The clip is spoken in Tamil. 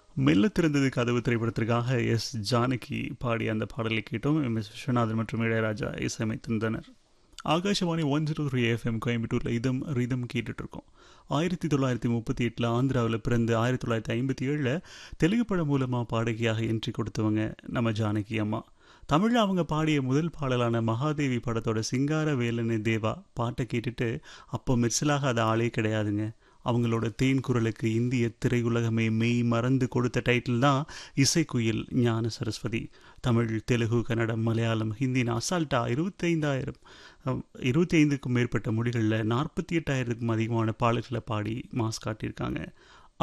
மெல்ல திறந்தது கதவு திரைப்படத்திற்காக எஸ் ஜானகி பாடிய அந்த பாடலை கேட்டோம் எம் எஸ் விஸ்வநாதன் மற்றும் இளையராஜா இசையமைத்திருந்தனர் Akashvani one zero three FM கோயம்புத்தூரில் இதம் ரிதம் கேட்டுட்டு இருக்கோம் ஆயிரத்தி தொள்ளாயிரத்தி முப்பத்தி எட்டில் ஆந்திராவில் பிறந்து ஆயிரத்தி தொள்ளாயிரத்தி ஐம்பத்தி ஏழில் தெலுங்கு படம் மூலமாக பாடகியாக என்ட்ரி கொடுத்தவங்க நம்ம ஜானகி அம்மா தமிழில் அவங்க பாடிய முதல் பாடலான மகாதேவி படத்தோட சிங்கார வேலனு தேவா பாட்டை கேட்டுட்டு அப்போ மிர்சலாக அது ஆளே கிடையாதுங்க அவங்களோட தேன் குரலுக்கு இந்திய திரையுலகமே மெய் மறந்து கொடுத்த டைட்டில் தான் இசைக்குயில் ஞான சரஸ்வதி தமிழ் தெலுங்கு கன்னடம் மலையாளம் ஹிந்தின்னு அசால்ட்டா இருபத்தைந்தாயிரம் இருபத்தி ஐந்துக்கும் மேற்பட்ட மொழிகளில் நாற்பத்தி எட்டாயிரத்துக்கும் அதிகமான பாடல்களை பாடி மாஸ் காட்டியிருக்காங்க